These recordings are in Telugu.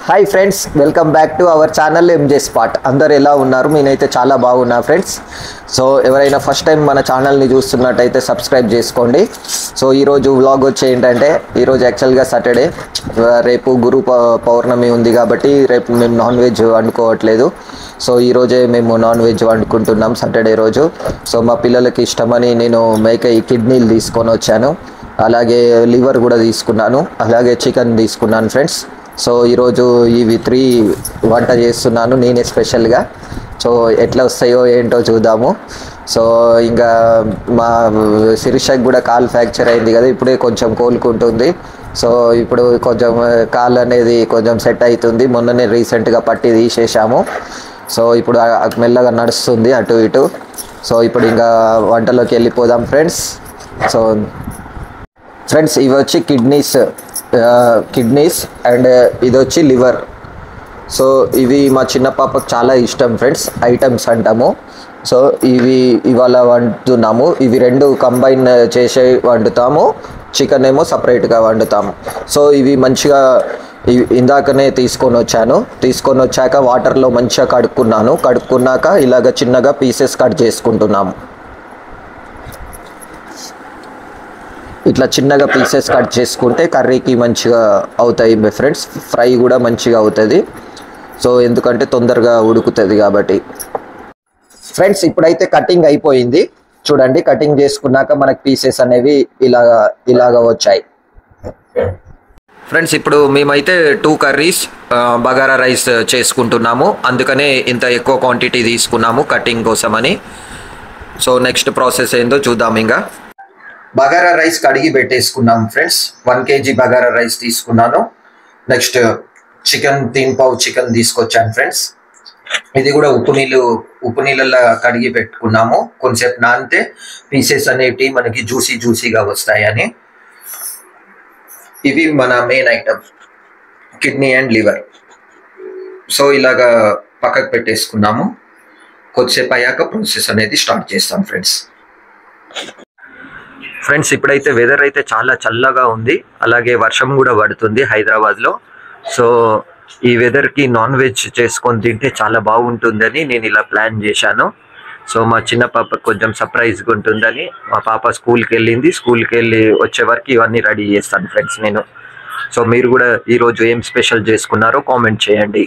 Hi friends welcome back to our channel M J spot అందరు ఎలా ఉన్నారు నేనైతే చాలా బాగున్నా ఫ్రెండ్స్ సో ఎవరైనా ఫస్ట్ టైం మన ఛానల్ని చూస్తున్నట్టయితే సబ్స్క్రైబ్ చేసుకోండి సో ఈరోజు వ్లాగ్ వచ్చి ఏంటంటే ఈరోజు యాక్చువల్గా సాటర్డే రేపు గురు పౌ- పౌర్ణమి ఉంది కాబట్టి రేపు మేము నాన్ వెజ్ వండుకోవట్లేదు సో ఈరోజే మేము నాన్ వెజ్ వండుకుంటున్నాం సాటర్డే రోజు సో మా పిల్లలకి ఇష్టమని నేను మేక ఈ కిడ్నీలు తీసుకొని వచ్చాను అలాగే లివర్ కూడా తీసుకున్నాను అలాగే చికెన్ తీసుకున్నాను ఫ్రెండ్స్ సో ఈరోజు ఇవి త్రీ వంట చేస్తున్నాను నేనే స్పెషల్గా సో ఎట్లా వస్తాయో ఏంటో చూద్దాము సో ఇంకా మా శిరీషకి కూడా కాల్ ఫ్రాక్చర్ అయింది కదా ఇప్పుడే కొంచెం కోలుకుంటుంది సో ఇప్పుడు కొంచెం కాల్ అనేది కొంచెం సెట్ అవుతుంది మొన్ననే రీసెంట్గా పట్టి తీసేసాము సో ఇప్పుడు ఆ- ఆ మెల్లగా నడుస్తుంది అటు ఇటు సో ఇప్పుడు ఇంకా వంటలోకి వెళ్ళిపోదాం ఫ్రెండ్స్ సో ఫ్రెండ్స్ ఇవి వచ్చి కిడ్నీస్ కిడ్నీస్ అండ్ ఇది వచ్చి లివర్ సో ఇవి మా చిన్న పాపకు చాలా ఇష్టం ఫ్రెండ్స్ ఐటమ్స్ అంటాము సో ఇవి ఇవాళ వండుతున్నాము ఇవి రెండు కంబైన్ చేసే వండుతాము చికెన్ ఏమో సపరేట్గా వండుతాము సో ఇవి మంచిగా ఇవి ఇందాకనే తీసుకొని వచ్చాను తీసుకొని వచ్చాక వాటర్లో మంచిగా కడుక్కున్నాను కడుక్కున్నాక ఇలాగ చిన్నగా పీసెస్ కట్ చేసుకుంటున్నాము ఇట్లా చిన్నగా పీసెస్ కట్ చేసుకుంటే కర్రీకి మంచిగా అవుతాయి మై ఫ్రెండ్స్ ఫ్రై కూడా మంచిగా అవుతుంది సో ఎందుకంటే తొందరగా ఉడుకుతుంది కాబట్టి ఫ్రెండ్స్ ఇప్పుడైతే కటింగ్ అయిపోయింది చూడండి కటింగ్ చేసుకున్నాక మనకి పీసెస్ అనేవి ఇలాగా ఇలాగా వచ్చాయి ఫ్రెండ్స్ ఇప్పుడు మేమైతే టూ కర్రీస్ బగారా రైస్ చేసుకుంటున్నాము అందుకనే ఇంత ఎక్కువ క్వాంటిటీ తీసుకున్నాము కటింగ్ కోసమని సో నెక్స్ట్ ప్రాసెస్ ఏందో చూద్దాం ఇంకా బగారా రైస్ కడిగి పెట్టేసుకున్నాం friends one KG bagara rice తీసుకున్నాను నెక్స్ట్ చికెన్ తీన్ పావు చికెన్ తీసుకొచ్చాను ఫ్రెండ్స్ ఇది కూడా ఉప్పు నీళ్ళు ఉప్పు నీళ్ళల్లో కడిగి పెట్టుకున్నాము కొంచెంసేపు నానితే పీసెస్ అనేవి మనకి జ్యూసీ జ్యూసీగా వస్తాయని ఇవి మన main item kidney and liver so ఇలాగా పక్కకు పెట్టేసుకున్నాము కొద్దిసేపు అయ్యాక ప్రాసెస్ అనేది స్టార్ట్ చేస్తాం ఫ్రెండ్స్ ఫ్రెండ్స్ ఇప్పుడైతే వెదర్ అయితే చాలా చల్లగా ఉంది అలాగే వర్షం కూడా పడుతుంది హైదరాబాద్లో సో ఈ వెదర్కి నాన్ వెజ్ చేసుకొని తింటే చాలా బాగుంటుందని నేను ఇలా ప్లాన్ చేశాను సో మా చిన్న పాప కొంచెం సర్ప్రైజ్గా ఉంటుందని మా పాప స్కూల్కి వెళ్ళింది స్కూల్కి వెళ్ళి వచ్చే వరకు ఇవన్నీ రెడీ చేస్తాను ఫ్రెండ్స్ నేను సో మీరు కూడా ఈరోజు ఏం స్పెషల్ చేసుకున్నారో కామెంట్ చేయండి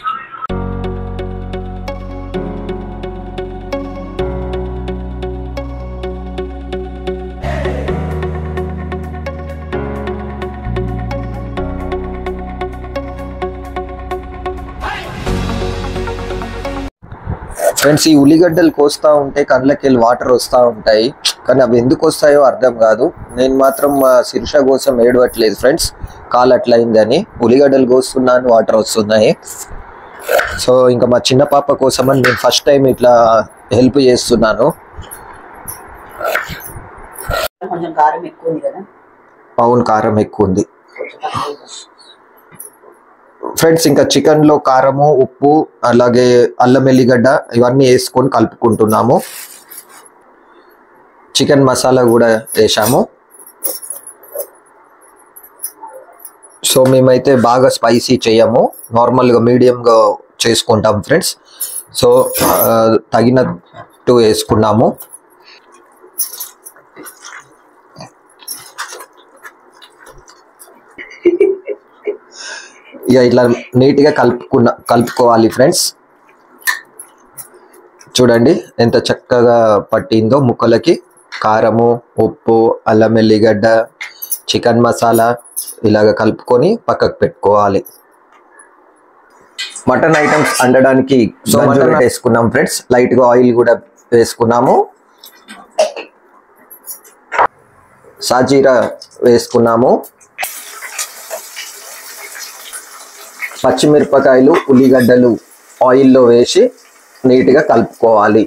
ఫ్రెండ్స్ ఈ ఉల్లిగడ్డలు కోస్తా ఉంటే కళ్ళకి వెళ్ళి వాటర్ వస్తూ ఉంటాయి కానీ అవి ఎందుకు వస్తాయో అర్థం కాదు నేను మాత్రం మా శిరీష కోసం ఏడవట్లేదు ఫ్రెండ్స్ కాలు అట్లయిందని ఉల్లిగడ్డలు కోస్తున్నాను వాటర్ వస్తున్నాయి సో ఇంకా మా చిన్న పాప కోసం అని నేను ఫస్ట్ టైం ఇట్లా హెల్ప్ చేస్తున్నాను కొంచెం కారం ఎక్కువ ఉంది కదా పౌన్ కారం ఎక్కువ ఉంది కొంచెం తక్కువ వేసుకో. ఫ్రెండ్స్ ఇంకా చికెన్ లో కారము ఉప్పు అలాగే అల్లం ఎల్లిగడ్డ ఇవన్నీ వేసుకొని కలుపుకుంటున్నాము చికెన్ మసాలా కూడా వేసాము సో మేమైతే బాగా స్పైసీ చేయము నార్మల్గా మీడియంగా చేసుకుంటాం ఫ్రెండ్స్ సో ఆ, తగినట్టు వేసుకున్నాము ఇక ఇట్లా నీట్గా కలుపుకున్న కలుపుకోవాలి ఫ్రెండ్స్ చూడండి ఎంత చక్కగా పట్టిందో ముక్కలకి కారము ఉప్పు అల్లం ఎల్లిగడ్డ చికెన్ మసాలా ఇలాగ కలుపుకొని పక్కకు పెట్టుకోవాలి మటన్ ఐటమ్స్ వండడానికి సో మటన్ వేసుకున్నాం ఫ్రెండ్స్ లైట్గా ఆయిల్ కూడా వేసుకున్నాము సాజీరా వేసుకున్నాము పచ్చిమిరపకాయలు ఉల్లిగడ్డలు ఆయిల్లో వేసి నీట్గా కలుపుకోవాలి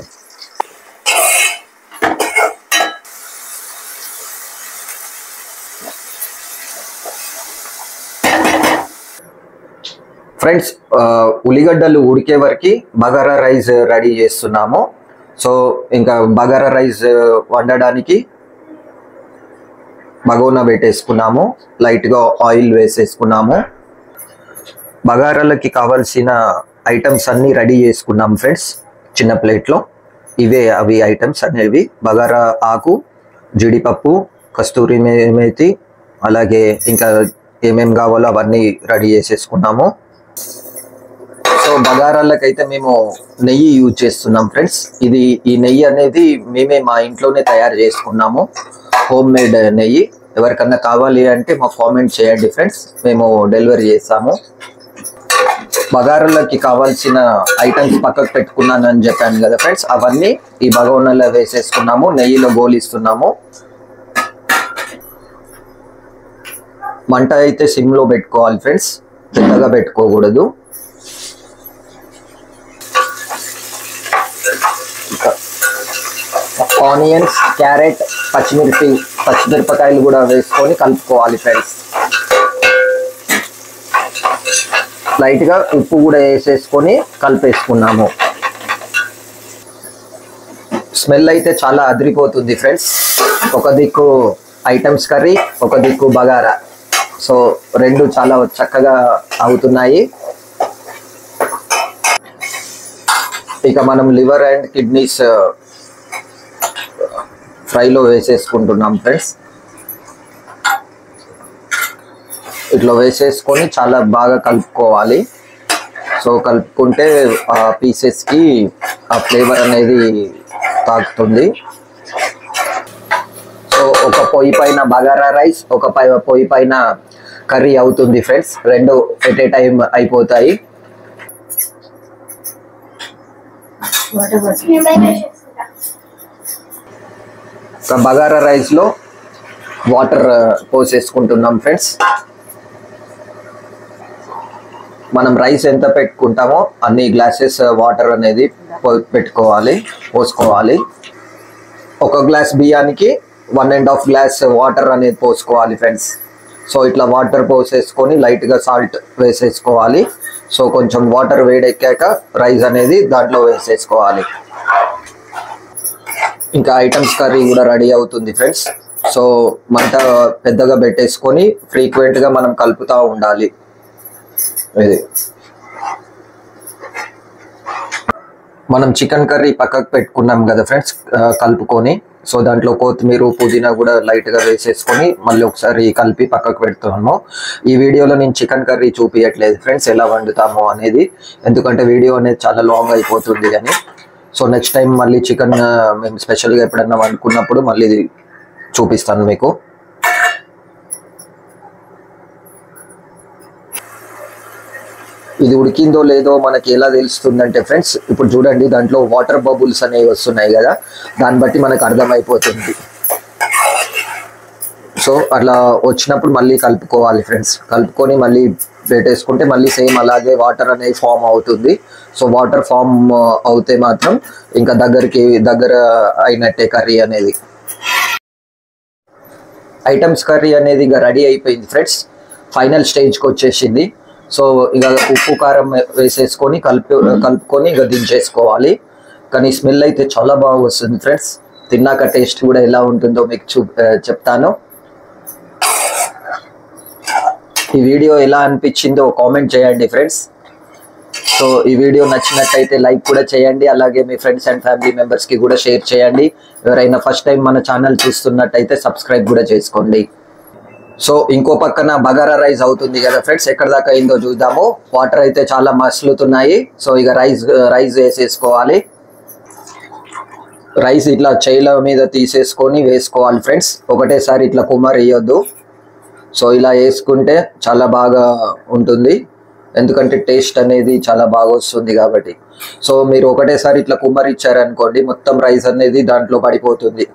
ఫ్రెండ్స్ ఆ, ఉల్లిగడ్డలు ఉడికే వరకు బగారా రైస్ రెడీ చేస్తున్నాము సో ఇంకా బగారా రైస్ వండడానికి బగోనా పెట్టేసుకున్నాము లైట్గా ఆయిల్ వేసేసుకున్నాము బగారాలకి కావాల్సిన ఐటమ్స్ అన్నీ రెడీ చేసుకున్నాం ఫ్రెండ్స్ చిన్న ప్లేట్లో ఇవే అవి ఐటమ్స్ అనేవి బగారా ఆకు జీడిపప్పు కస్తూరి మే- మేతి అలాగే ఇంకా ఏమేం కావాలో అవన్నీ రెడీ చేసేసుకున్నాము సో బగారాలకైతే మేము నెయ్యి యూజ్ చేస్తున్నాం ఫ్రెండ్స్ ఇది ఈ నెయ్యి అనేది మేమే మా ఇంట్లోనే తయారు చేసుకున్నాము హోమ్ మేడ్ నెయ్యి ఎవరికన్నా కావాలి అంటే మాకు కామెంట్ చేయండి ఫ్రెండ్స్ మేము డెలివరీ చేస్తాము బగారాలకి కావాల్సిన ఐటమ్స్ పక్కకు పెట్టుకున్నాను అని చెప్పాను కదా ఫ్రెండ్స్ అవన్నీ ఈ బగోనలో వేసేసుకున్నాము నెయ్యిలో గోలిస్తున్నాము మంట అయితే సిమ్లో పెట్టుకోవాలి ఫ్రెండ్స్ పెద్దగా పెట్టుకోకూడదు ఆనియన్స్ క్యారెట్ పచ్చిమిర్చి పచ్చిమిరపకాయలు కూడా వేసుకొని కలుపుకోవాలి ఫ్రెండ్స్ లైట్గా ఉప్పు కూడా వేసేసుకొని కలిపేసుకున్నాము స్మెల్ అయితే చాలా అదిరిపోతుంది ఫ్రెండ్స్ ఒక దిక్కు ఐటమ్స్ కర్రీ ఒక దిక్కు బగారా సో రెండు చాలా చక్కగా అవుతున్నాయి ఇక మనం లివర్ అండ్ కిడ్నీస్ ఫ్రైలో వేసేసుకుంటున్నాం ఫ్రెండ్స్ ఇట్లా వేసేసుకొని చాలా బాగా కలుపుకోవాలి సో కలుపుకుంటే ఆ పీసెస్కి ఆ ఫ్లేవర్ అనేది తాకుతుంది సో ఒక పొయ్యి పైన బగారా రైస్ ఒక పై పొయ్యి పైన కర్రీ అవుతుంది ఫ్రెండ్స్ రెండు ఎట్ ఏ టైం అయిపోతాయి ఒక బగారా రైస్లో వాటర్ పోసేసుకుంటున్నాం ఫ్రెండ్స్ మనం రైస్ ఎంత పెట్టుకుంటామో అన్ని గ్లాసెస్ వాటర్ అనేది పో- పెట్టుకోవాలి పోసుకోవాలి ఒక గ్లాస్ బియ్యానికి one and half glass water అనేది పోసుకోవాలి ఫ్రెండ్స్ సో ఇట్లా వాటర్ పోసేసుకొని లైట్గా సాల్ట్ వేసేసుకోవాలి సో కొంచెం వాటర్ వేడెక్కాక రైస్ అనేది దాంట్లో వేసేసుకోవాలి ఇంకా ఐటమ్స్ కర్రీ కూడా రెడీ అవుతుంది ఫ్రెండ్స్ సో మంట పెద్దగా పెట్టేసుకొని ఫ్రీక్వెంట్గా మనం కలుపుతూ ఉండాలి ఇది మనం చికెన్ కర్రీ పక్కకు పెట్టుకున్నాం కదా ఫ్రెండ్స్ కలుపుకొని సో దాంట్లో కొత్తిమీర పుదీనా కూడా లైట్గా వేసేసుకొని మళ్ళీ ఒకసారి కలిపి పక్కకు పెడుతున్నాము ఈ వీడియోలో నేను చికెన్ కర్రీ చూపించట్లేదు ఫ్రెండ్స్ ఎలా వండుతాము అనేది ఎందుకంటే వీడియో అనేది చాలా లాంగ్ అయిపోతుంది అని సో నెక్స్ట్ టైం మళ్ళీ చికెన్ మేము స్పెషల్గా ఎప్పుడన్నా వండుకున్నప్పుడు మళ్ళీ ఇది చూపిస్తాను మీకు ఇది ఉడికిందో లేదో మనకి ఎలా తెలుస్తుందంటే ఫ్రెండ్స్ ఇప్పుడు చూడండి దాంట్లో వాటర్ బబుల్స్ అనేవి వస్తున్నాయి కదా దాన్ని బట్టి మనకు అర్థమైపోతుంది సో అట్లా వచ్చినప్పుడు మళ్ళీ కలుపుకోవాలి ఫ్రెండ్స్ కలుపుకొని మళ్ళీ పెట్టేసుకుంటే మళ్ళీ సేమ్ అలాగే వాటర్ అనేది ఫామ్ అవుతుంది సో వాటర్ ఫామ్ అవుతే మాత్రం ఇంకా దగ్గరికి దగ్గర అయినట్టే కర్రీ అనేది ఐటమ్స్ కర్రీ అనేది ఇక రెడీ అయిపోయింది ఫ్రెండ్స్ ఫైనల్ స్టేజ్కి వచ్చేసింది సో ఇక ఉప్పు కారం వేసేసుకొని కలిపి కలుపుకొని ఇక దించేసుకోవాలి కానీ స్మెల్ అయితే చాలా బాగా వస్తుంది ఫ్రెండ్స్ తిన్నాక టేస్ట్ కూడా ఎలా ఉంటుందో మీకు చూ ఆ, చెప్తాను ఈ వీడియో ఎలా అనిపించిందో కామెంట్ చేయండి ఫ్రెండ్స్ సో ఈ వీడియో నచ్చినట్టయితే లైక్ కూడా చేయండి అలాగే మీ ఫ్రెండ్స్ అండ్ ఫ్యామిలీ మెంబర్స్ కి కూడా షేర్ చేయండి ఎవరైనా ఫస్ట్ టైం మన ఛానల్ చూస్తున్నట్టయితే సబ్స్క్రైబ్ కూడా చేసుకోండి సో ఇంకో పక్కన బగారా రైస్ అవుతుంది కదా ఫ్రెండ్స్ ఎక్కడ దాకా అయిందో చూద్దాము వాటర్ అయితే చాలా మసులుతున్నాయి సో ఇక రైస్ రైస్ వేసేసుకోవాలి రైస్ ఇట్లా చేయిల మీద తీసేసుకొని వేసుకోవాలి ఫ్రెండ్స్ ఒకటేసారి ఇట్లా కుమ్మర్ వేయొద్దు సో ఇలా వేసుకుంటే చాలా బాగా ఉంటుంది ఎందుకంటే టేస్ట్ అనేది చాలా బాగా వస్తుంది కాబట్టి సో మీరు ఒకటేసారి ఇట్లా కుమ్మరి ఇచ్చారనుకోండి మొత్తం రైస్ అనేది దాంట్లో పడిపోతుంది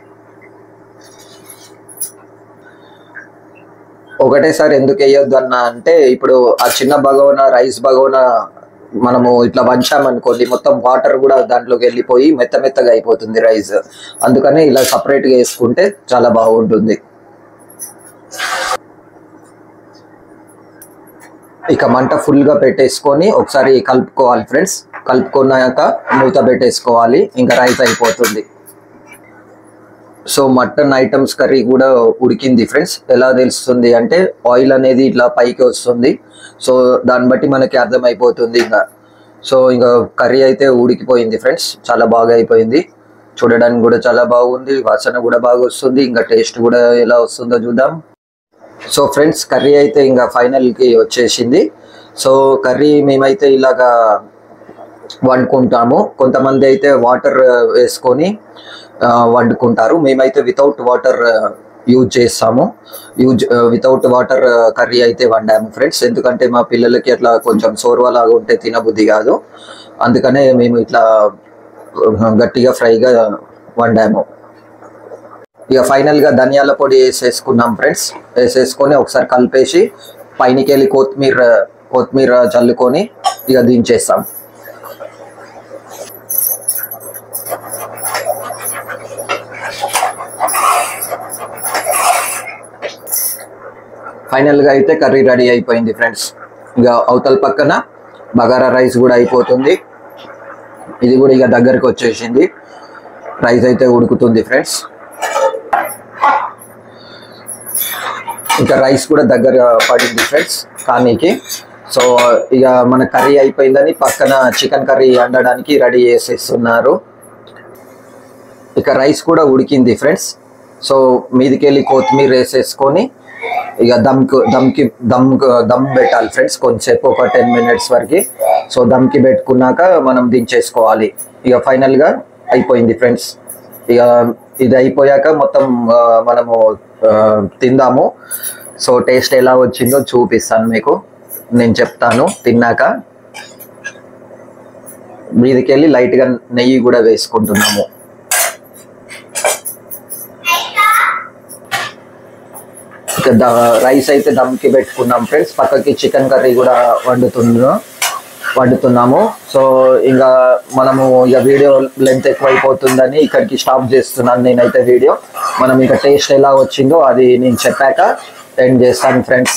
ఒకటేసారి ఎందుకు వేయొద్దు అన్న అంటే ఇప్పుడు ఆ చిన్న బగోన రైస్ బగోన మనము ఇట్లా వంచామనుకోండి మొత్తం వాటర్ కూడా దాంట్లోకి వెళ్ళిపోయి మెత్త మెత్తగా అయిపోతుంది రైస్ అందుకనే ఇలా సపరేట్గా వేసుకుంటే చాలా బాగుంటుంది ఇక మంట ఫుల్ గా పెట్టేసుకొని ఒకసారి కలుపుకోవాలి ఫ్రెండ్స్ కలుపుకున్నాక మూత పెట్టేసుకోవాలి ఇంకా రైస్ అయిపోతుంది సో మటన్ ఐటమ్స్ కర్రీ కూడా ఉడికింది ఫ్రెండ్స్ ఎలా తెలుస్తుంది అంటే ఆయిల్ అనేది ఇట్లా పైకి వస్తుంది సో దాన్ని బట్టి మనకి అర్థమైపోతుంది ఇంకా సో ఇంకా కర్రీ అయితే ఉడికిపోయింది ఫ్రెండ్స్ చాలా బాగా అయిపోయింది చూడడానికి కూడా చాలా బాగుంది వాసన కూడా బాగా వస్తుంది ఇంకా టేస్ట్ కూడా ఎలా వస్తుందో చూద్దాం సో ఫ్రెండ్స్ కర్రీ అయితే ఇంకా ఫైనల్కి వచ్చేసింది సో కర్రీ మేమైతే ఇలాగా వండుకుంటాము కొంతమంది అయితే వాటర్ వేసుకొని ఆ, వండుకుంటారు మేమైతే వితౌట్ వాటర్ యూజ్ చేస్తాము యూజ్ వితౌట్ వాటర్ కర్రీ అయితే వండాము ఫ్రెండ్స్ ఎందుకంటే మా పిల్లలకి అట్లా కొంచెం సోర్వలాగా ఉంటే తినబుద్ధి కాదు అందుకనే మేము ఇట్లా ఆ, గట్టిగా ఫ్రైగా వండాము ఇక ఫైనల్ గా ధనియాల పొడి వేసేసుకున్నాం ఫ్రెండ్స్ వేసేసుకొని ఒకసారి కలిపేసి పైనకి వెళ్ళి కొత్తిమీర కొత్తిమీర చల్లుకొని ఇక దించేస్తాం ఫైనల్ గా అయితే కర్రీ రెడీ అయిపోయింది ఫ్రెండ్స్ ఇక అవతల పక్కన బగారా రైస్ కూడా అయిపోతుంది ఇది కూడా ఇక దగ్గరికి వచ్చేసింది రైస్ అయితే ఉడుకుతుంది ఫ్రెండ్స్ ఇంకా రైస్ కూడా దగ్గర పడింది ఫ్రెండ్స్ కానీకి సో ఇక మన కర్రీ అయిపోయిందని పక్కన చికెన్ కర్రీ వండడానికి రెడీ చేసేస్తున్నారు ఇక రైస్ కూడా ఉడికింది ఫ్రెండ్స్ సో మీదికి వెళ్ళి కొత్తిమీర వేసేసుకొని ఇక దమ్కి దమ్కి దమ్ దమ్ పెట్టాలి ఫ్రెండ్స్ కొంచెంసేపు ఒక టెన్ మినిట్స్ వరకు సో దమ్కి పెట్టుకున్నాక మనం దించేసుకోవాలి ఇక ఫైనల్గా అయిపోయింది ఫ్రెండ్స్ ఇక ఇది అయిపోయాక మొత్తం ఆ, మనము ఆ, తిందాము సో టేస్ట్ ఎలా వచ్చిందో చూపిస్తాను మీకు నేను చెప్తాను తిన్నాక మీదికి వెళ్ళి లైట్గా నెయ్యి కూడా వేసుకుంటున్నాము ఇక ద- రైస్ అయితే దమ్కి పెట్టుకున్నాం ఫ్రెండ్స్ పక్కకి చికెన్ కర్రీ కూడా వండుతున్నాం వండుతున్నాము సో ఇంకా మనము ఇక వీడియో లెంత్ ఎక్కువైపోతుందని ఇక్కడికి స్టాప్ చేస్తున్నాను నేనైతే వీడియో మనం ఇంకా టేస్ట్ ఎలా వచ్చిందో అది నేను చెప్పాక ఎండ్ చేస్తాను ఫ్రెండ్స్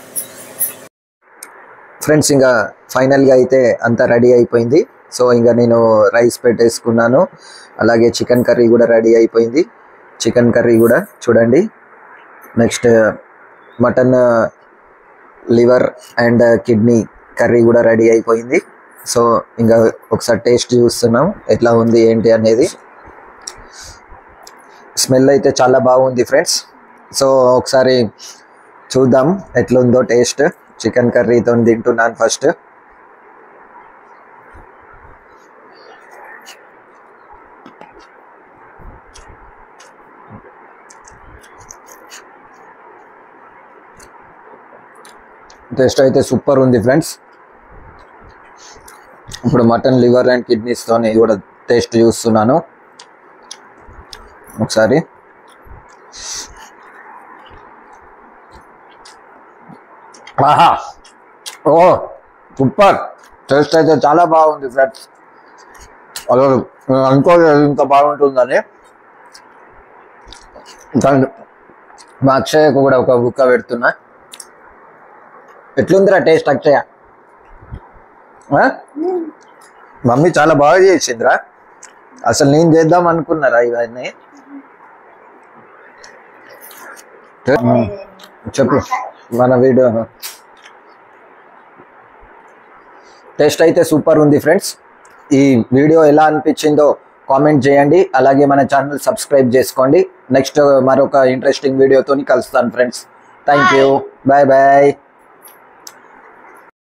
ఫ్రెండ్స్ ఇంకా ఫైనల్గా అయితే అంతా రెడీ అయిపోయింది సో ఇంకా నేను రైస్ పెట్టేసుకున్నాను అలాగే చికెన్ కర్రీ కూడా రెడీ అయిపోయింది చికెన్ కర్రీ కూడా చూడండి next mutton liver and kidney curry కూడా రెడీ అయిపోయింది సో ఇంకా ఒకసారి టేస్ట్ చూస్తున్నాం ఎట్లా ఉంది ఏంటి అనేది స్మెల్ అయితే చాలా బాగుంది ఫ్రెండ్స్ సో ఒకసారి చూద్దాం ఎట్లా ఉందో టేస్ట్ చికెన్ కర్రీతో తింటున్నాను ఫస్ట్ టేస్ట్ అయితే సూపర్ ఉంది ఫ్రెండ్స్ ఇప్పుడు మటన్ లివర్ అండ్ కిడ్నీస్తో కూడా టేస్ట్ చూస్తున్నాను ఒకసారి ఆహా ఓ సూపర్ టేస్ట్ అయితే చాలా బాగుంది ఫ్రెండ్స్ అసలు నేను అనుకోలేదు ఇంత బాగుంటుందని కానీ మా అక్షయకు కూడా ఒక బుక్క పెడుతున్నా ఎట్లుందిరా టేస్ట్ అక్షయ ఆ? మమ్మీ చాలా బాగా చేసిందిరా అసలు నేను చేద్దాం అనుకున్నారా ఇవన్నీ ఉమ్, చెప్పు మన వీడియో టేస్ట్ అయితే సూపర్ ఉంది ఫ్రెండ్స్ ఈ వీడియో ఎలా అనిపించిందో కామెంట్ చేయండి అలాగే మన ఛానల్ సబ్స్క్రైబ్ చేసుకోండి నెక్స్ట్ మరొక ఇంట్రెస్టింగ్ వీడియోతో కలుస్తాను friends thank you bye bye